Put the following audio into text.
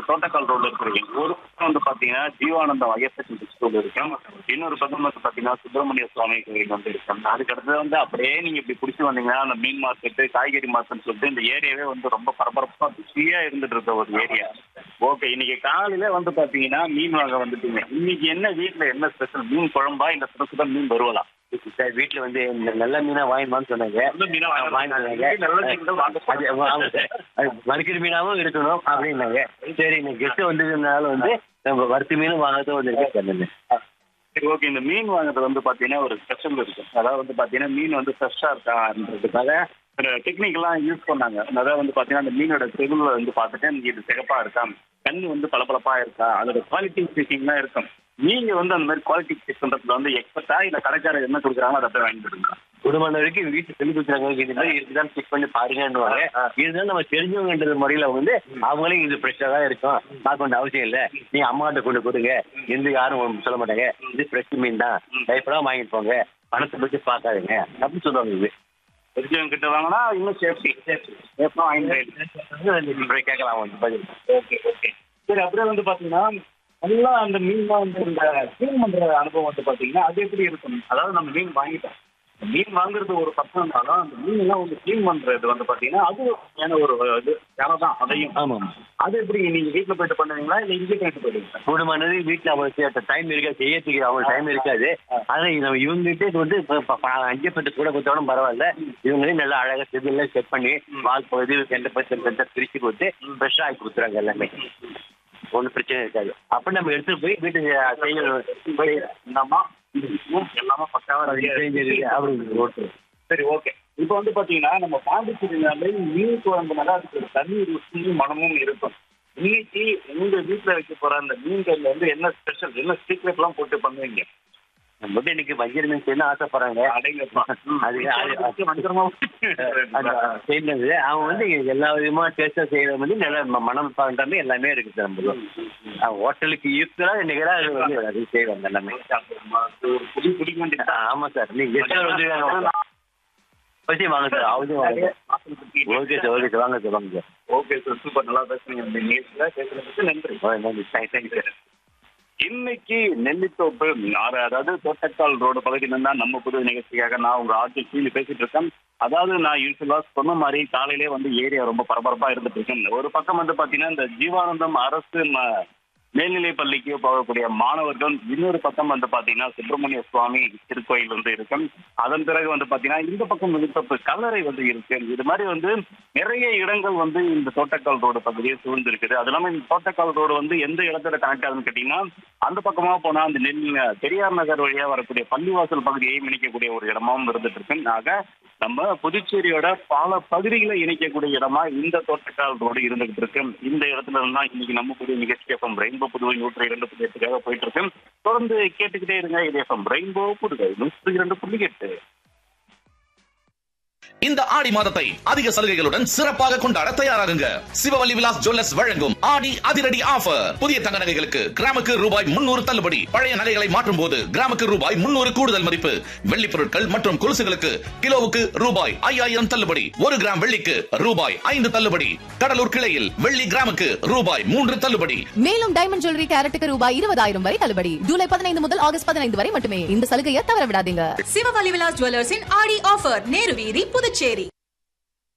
தோட்டக்கால் ரோட்ல இருக்கிறீங்க ஒரு பக்கம் வந்து பாத்தீங்கன்னா ஜீவானந்தம் ஐஎஸ்எஸ் ஸ்கூல் இருக்கு இன்னொரு பக்கம் வந்து பாத்தீங்கன்னா சுப்பிரமணிய சுவாமி கோயில் வந்து இருக்கு அதுக்கு அடுத்தது வந்து அப்படியே நீங்க இப்படி பிடிச்சி வந்தீங்கன்னா அந்த மீன் மார்க்கெட்டு காய்கறி மார்க்கெட்னு சொல்லிட்டு இந்த ஏரியாவே வந்து ரொம்ப பரபரப்பா பிஸியா இருந்துட்டு இருக்க ஒரு ஏரியா ஓகே இன்னைக்கு காலையில வந்து பாத்தீங்கன்னா மீன் வாங்க வந்துட்டீங்க இன்னைக்கு என்ன வீட்ல என்ன ஸ்பெஷல் மீன் குழம்பா இல்ல சுட சுட மீன் வருவலா சார் வீட்டுல வந்து இந்த நல்ல மீனா வாங்கிடுவான்னு சொன்னாங்க நல்ல மீனா வாங்கிட்டு வாங்கிட்டு வந்தாங்க. நல்ல மீன்கள் வாங்க அது ஆமா சார். அது வறுக்கிற மீனாவும் இருக்கணும் அப்படின்னாங்க சரி இன்னைக்கு கெஸ்ட் வந்ததுனால வந்து நம்ம வறுத்து மீனும் வாங்கறதும் வந்து இருக்கு சார் நானு. சரி ஓகே இந்த மீன் வாங்குறது வந்து பாத்தீங்கன்னா ஒரு ஸ்பெஷல் இருக்கு அதாவது வந்து பாத்தீங்கன்னா மீன் வந்து ஃப்ரெஷ்ஷா இருக்கான்றதுக்காக சில டெக்னிக்லாம் யூஸ் பண்ணாங்க அதாவது வந்து பாத்தீங்கன்னா அந்த மீனோட செகுல வந்து பார்த்துட்டு நீங்க இது சிகப்பா இருக்கா கண்ணு வந்து பளபளப்பா இருக்கா அதோட குவாலிட்டி செக்கிங்லாம் இருக்கும் நீங்க வந்து அந்த மாதிரி குவாலிட்டி செக் பண்றதுல வந்து எக்ஸ்பர்ட்டா இல்ல கடைக்காரர் என்ன கொடுக்குறாங்களோ அதை அப்படியே வாங்கிட்டு குடும்பம் வரைக்கும் வீட்டு சொல்லி கொடுக்குறாங்க இந்த மாதிரி இருக்குதான் செக் பண்ணி பாருங்கன்னுவாங்க இருந்தாலும் நம்ம தெரிஞ்சவங்கன்ற முறையில வந்து அவங்களே இது ஃப்ரெஷ்ஷாக தான் இருக்கும் பார்க்க வேண்டிய அவசியம் இல்லை நீங்க அம்மாட்ட கொண்டு கொடுங்க எந்த யாரும் உங்களுக்கு சொல்ல மாட்டாங்க இது ஃப்ரெஷ் மீன் தான் டைப்பெல்லாம் வாங்கிட்டு போங்க பணத்தை பற்றி பார்க்காதுங்க அப்படின்னு சொல்லுவாங்க இது தெரிஞ்சவங்க கிட்ட வாங்கினா இன்னும் சேஃப்டி சேஃப்டி சேஃப்டா வாங்கிட்டு இப்படி கேட்கலாம் வந்து பதில் ஓகே ஓகே சரி அப்படியே வந்து பாத்தீங்கன்னா நல்லா அந்த மீன்லாம் வந்து இந்த க்ளீன் பண்ற அனுபவம் வந்து பாத்தீங்கன்னா அது எப்படி இருக்கும் அதாவது நம்ம மீன் வாங்கிட்டோம் மீன் வாங்குறது ஒரு பக்கம் இருந்தாலும் அந்த மீன் எல்லாம் வந்து க்ளீன் பண்றது வந்து பாத்தீங்கன்னா அது ஏன்னா ஒரு இது வேலை தான் அதையும் ஆமாம் அது எப்படி நீங்க வீட்டுல போயிட்டு பண்ணுவீங்களா இல்ல இங்கே போயிட்டு போயிடுவீங்களா குடும்பமானது வீட்டில் அவங்களுக்கு டைம் இருக்காது செய்யறதுக்கு அவங்களுக்கு டைம் இருக்காது ஆனால் நம்ம இவங்ககிட்ட வந்து இப்ப ப- ப- அஞ்சு பத்து கூட கொடுத்தாலும் பரவாயில்ல இவங்களே நல்லா அழகாக செதில் செட் பண்ணி வால் பகுதி கெண்ட பத்து சென்டர் பிரித்து கொடுத்து ஃப்ரெஷ்ஷாக ஆக்கி கொடுத்துறாங்க எல்லாமே ஒன்றும் பிரச்சனை இருக்காது அப்போ நம்ம எடுத்துட்டு போய் வீட்டுக்கு செய்ய போய் என்னம்மா எல்லாமே பக்காவா ready ஆ இருக்கு. செஞ்சது அப்படின்னு ஓட்டு சரி ஓகே இப்போ வந்து பாத்தீங்கன்னா நம்ம பாண்டிச்சேரினாலே மீன் குழம்புனால அதுக்கு ஒரு தனி ருசியும் மனமும் இருக்கும் இன்னைக்கு உங்க வீட்டுல வைக்க போற அந்த மீன்கள்ல வந்து என்ன ஸ்பெஷல் என்ன சீக்ரெட் எல்லாம் போட்டு பண்ணுவீங்க நம்ம வந்து இன்னைக்கு வஞ்சர மீன் செய்யணும் ஆசைப்படுறாங்க அடைங்கப்பா அது அது- வஞ்சரமா அது செய்யறது அவன் வந்து எல்லா விதமா டேஸ்டா செய்யறது வந்து நல்ல ம- மனம் பண்றது எல்லாமே இருக்கு சார் நம்ம ஹோட்டலுக்கு ஈக்குவலா நிகரா அது வந்து அது செய்வாங்க எல்லாமே ஒரு புடி பிடிக்க வேண்டியது ஆமா சார் நீங்க கெஸ்ட் வந்து பசி வாங்க சார் அவசியம் வாங்க ஓகே சார் ஓகே சார் வாங்க சார் வாங்க சார் ஓகே சார் சூப்பர் நல்லா பேசுறீங்க இந்த நிகழ்ச்சியில பேசுறதுக்கு நன்றி ஓ, நன்றி தேங்க்யூ சார் இன்னைக்கு நெல்லித்தோப்பு ஆறு- அதாவது தோட்டக்கால் ரோடு பகுதியில தான் நம்ம புது நிகழ்ச்சிக்காக நான் உங்க ஆட்சி கீழே பேசிட்டு இருக்கேன் அதாவது நான் யூஸ்வலா சொன்ன மாதிரி காலையிலே வந்து ஏரியா ரொம்ப பரபரப்பா இருந்துட்டு இருக்கேன் ஒரு பக்கம் வந்து பாத்தீங்கன்னா இந்த ஜீவானந்தம் அரசு ம- மேல்நிலை பள்ளிக்கு போகக்கூடிய மாணவர்கள் இன்னொரு பக்கம் வந்து பாத்தீங்கன்னா சுப்பிரமணிய சுவாமி திருக்கோயில் வந்து இருக்கும் அதன் பிறகு வந்து பாத்தீங்கன்னா இந்த பக்கம் நெல்லித்தோப்பு கல்லறை வந்து இருக்கு இது மாதிரி வந்து நிறைய இடங்கள் வந்து இந்த தோட்டக்கால் ரோடு பகுதியை சூழ்ந்து இருக்குது அது இல்லாம இந்த தோட்டக்கால் ரோடு வந்து எந்த இடத்துல கனெக்ட் ஆகுதுன்னு கேட்டீங்கன்னா அந்த பக்கமா போனா அந்த நெல் பெரியார் நகர் வழியா வரக்கூடிய பள்ளிவாசல் பகுதியை இணைக்கக்கூடிய ஒரு இடமாவும் இருந்துட்டு இருக்கு ஆக நம்ம புதுச்சேரியோட பல பகுதிகளை இணைக்கக்கூடிய இடமா இந்த தோட்டக்கால் ரோடு இருந்துகிட்டு இருக்கு இந்த இடத்துல இருந்தா இன்னைக்கு நம்ம புதிய நிகழ்ச்சி எஃப்எம் ரெயின்போ புதுவை நூற்றி இரண்டு புள்ளி எட்டுக்காக போயிட்டு இருக்கு தொடர்ந்து கேட்டுக்கிட்டே இருங்க இது எஃப்எம் ரெயின்போ புதுவை நூற்றி இரண்டு புள்ளி எட்டு இந்த ஆடி மாதத்தை அதிக சலுகைகளுடன் சிறப்பாக கொண்டாட தயாராகுங்க சிவவல்லி விலாஸ் ஜுவல்லர்ஸ் வழங்கும் ஆடி அதிரடி ஆஃபர் புதிய தங்க நகைகளுக்கு கிராமுக்கு ரூபாய் முன்னூறு தள்ளுபடி பழைய நகைகளை மாற்றும் போது கிராமுக்கு ரூபாய் முன்னூறு கூடுதல் மதிப்பு வெள்ளி பொருட்கள் மற்றும் கொலுசுகளுக்கு கிலோவுக்கு ரூபாய் ஐயாயிரம் தள்ளுபடி ஒரு கிராம் வெள்ளிக்கு ரூபாய் ஐந்து தள்ளுபடி கடலூர் கிளையில் வெள்ளி கிராமுக்கு ரூபாய் மூன்று தள்ளுபடி மேலும் டைமண்ட் ஜுவல்லரி கேரட்டுக்கு ரூபாய் இருபதாயிரம் வரை தள்ளுபடி ஜூலை பதினைந்து முதல் ஆகஸ்ட் பதினைந்து வரை மட்டுமே இந்த சலுகையை தவற விடாதீங்க சிவவலி விலாஸ் ஜுவல்லர்ஸின் ஆடி ஆஃபர் நேரு வீதி புதுச்சேரி